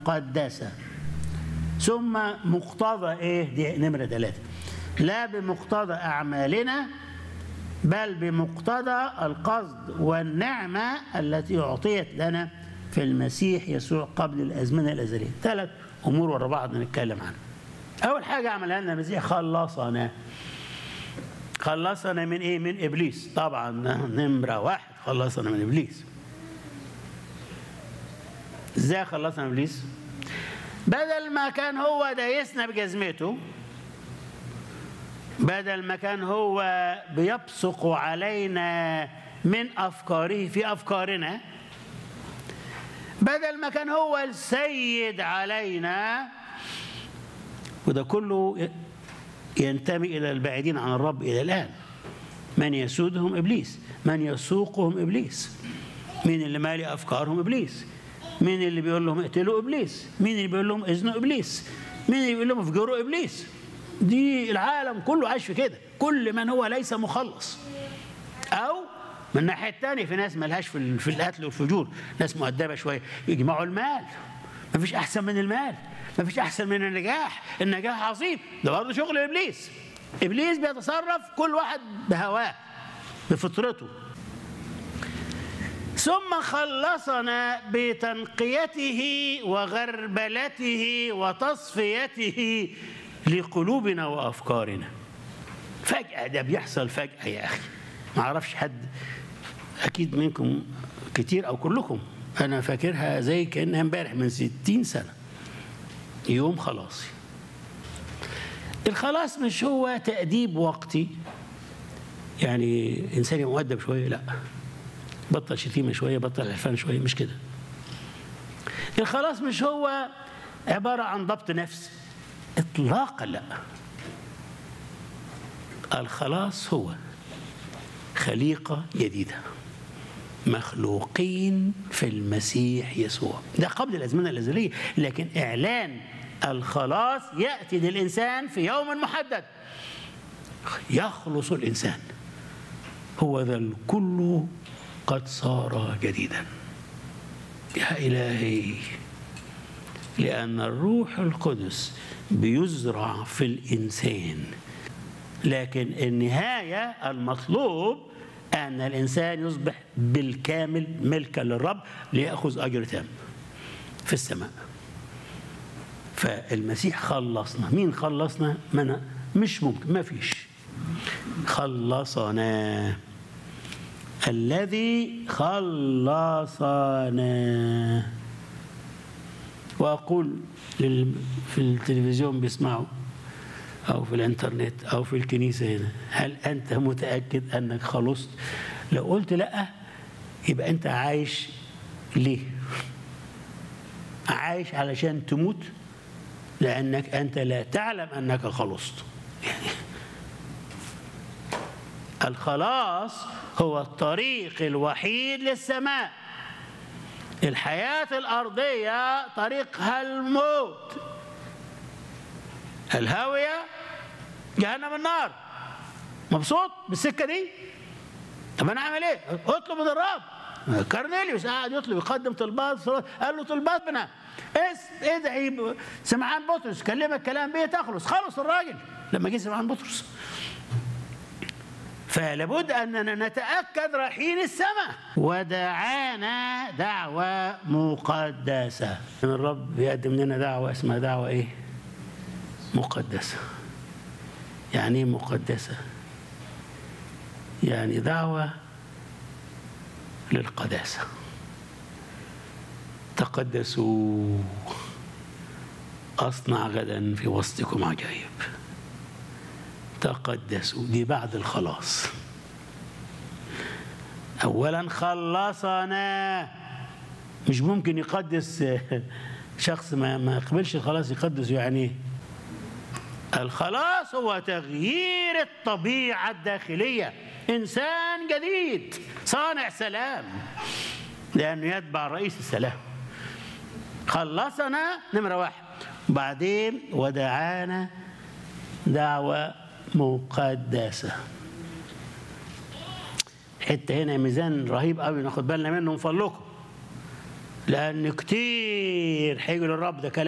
مقدسة ثم مقتضى ايه دي نمرة ثلاثة لا بمقتضى أعمالنا بل بمقتضى القصد والنعمة التي أعطيت لنا في المسيح يسوع قبل الأزمنة الأزلية ثلاث أمور ورا بعض نتكلم عنها أول حاجة عملها لنا المسيح خلصنا خلصنا من إيه من إبليس طبعا نمرة واحد خلصنا من إبليس إزاي خلصنا من إبليس بدل ما كان هو دايسنا بجزمته بدل ما كان هو بيبصق علينا من افكاره في افكارنا بدل ما كان هو السيد علينا وده كله ينتمي الى البعيدين عن الرب الى الان من يسودهم ابليس من يسوقهم ابليس مين اللي مالي افكارهم ابليس مين اللي بيقول لهم اقتلوا ابليس مين اللي بيقول لهم اذنوا ابليس مين اللي بيقول لهم افجروا ابليس دي العالم كله عايش في كده كل من هو ليس مخلص او من الناحيه الثانيه في ناس ملهاش في في القتل والفجور ناس مؤدبه شويه يجمعوا المال ما فيش احسن من المال ما فيش احسن من النجاح النجاح عظيم ده برضه شغل ابليس ابليس بيتصرف كل واحد بهواه بفطرته ثم خلصنا بتنقيته وغربلته وتصفيته لقلوبنا وافكارنا فجاه ده بيحصل فجاه يا اخي ما اعرفش حد اكيد منكم كتير او كلكم انا فاكرها زي كانها امبارح من ستين سنه يوم خلاصي الخلاص مش هو تأديب وقتي يعني انسان مؤدب شويه لا بطل شتيمه شويه بطل عرفان شويه مش كده الخلاص مش هو عباره عن ضبط نفس اطلاقا لا الخلاص هو خليقه جديده مخلوقين في المسيح يسوع ده قبل الازمنه الازليه لكن اعلان الخلاص ياتي للانسان في يوم محدد يخلص الانسان هو ذا الكل قد صار جديدا يا الهي لان الروح القدس بيزرع في الانسان لكن النهايه المطلوب ان الانسان يصبح بالكامل ملكا للرب لياخذ اجر تام في السماء فالمسيح خلصنا مين خلصنا من مش ممكن ما فيش خلصنا الذي خلصنا واقول في التلفزيون بيسمعوا او في الانترنت او في الكنيسه هنا هل انت متاكد انك خلصت لو قلت لا يبقى انت عايش ليه عايش علشان تموت لانك انت لا تعلم انك خلصت يعني الخلاص هو الطريق الوحيد للسماء الحياة الأرضية طريقها الموت الهاوية جهنم النار مبسوط بالسكة دي طب أنا أعمل إيه؟ اطلب من الرب كارنيليوس قاعد يطلب يقدم طلبات قال له طلباتنا ادعي سمعان بطرس كلمك كلام بيه تخلص خلص الراجل لما جه سمعان بطرس فلابد اننا نتاكد رايحين السماء ودعانا دعوه مقدسه الرب بيقدم لنا دعوه اسمها دعوه ايه مقدسه يعني ايه مقدسه يعني دعوه للقداسه تقدسوا اصنع غدا في وسطكم عجائب تقدسوا دي بعد الخلاص اولا خلصنا مش ممكن يقدس شخص ما ما يقبلش الخلاص يقدس يعني الخلاص هو تغيير الطبيعه الداخليه انسان جديد صانع سلام لانه يتبع رئيس السلام خلصنا نمره واحد بعدين ودعانا دعوه مقدسة حتة هنا ميزان رهيب قوي ناخد بالنا منه من فضلكم لأن كتير هيجوا للرب ده كلام